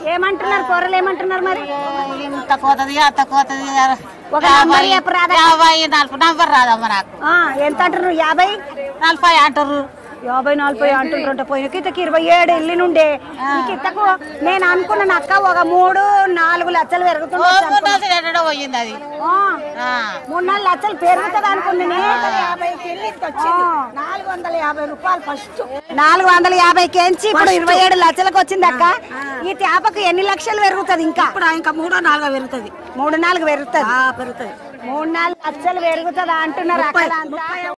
ఏమంటున్నారు కూరలు ఏమంటున్నారు మరి ఇంత కోతది అంత కోతది ఒక నంబర్ చెప్పు రాదా? యాభై నలభై నంబర్ రాదమ్మ నాకు ఆ, ఎంత అంటున్నారు యాభై నలభై అంటారు యాభై నలభై అంటుంటారంట పోయిన కితకి ఇరవై ఏడు వెళ్ళి నుండే ఈ కితకు నేను అనుకున్నాను అక్క ఒక మూడు నాలుగు లక్షలు పెరుగుతుంది ఎన్నడో పోయింది అది ఆ. మూడు నాలుగు లక్షలు పెరుగుతుంది అనుకున్నాను నాలుగు వందల యాభై రూపాయలు ఫస్ట్ నాలుగు వందల యాభై కేంచి ఇప్పుడు ఇరవై ఏడు లక్షలకు వచ్చింది అక్క ఈ తేపకు ఎన్ని లక్షలు పెరుగుతుంది ఇంకా ఇప్పుడు ఇంకా మూడో నాలుగో పెరుగుతుంది మూడు నాలుగు పెరుగుతుంది పెరుగుతుంది మూడు నాలుగు లక్షలు పెరుగుతుందా అంటున్నారు అక్కడ అంతా.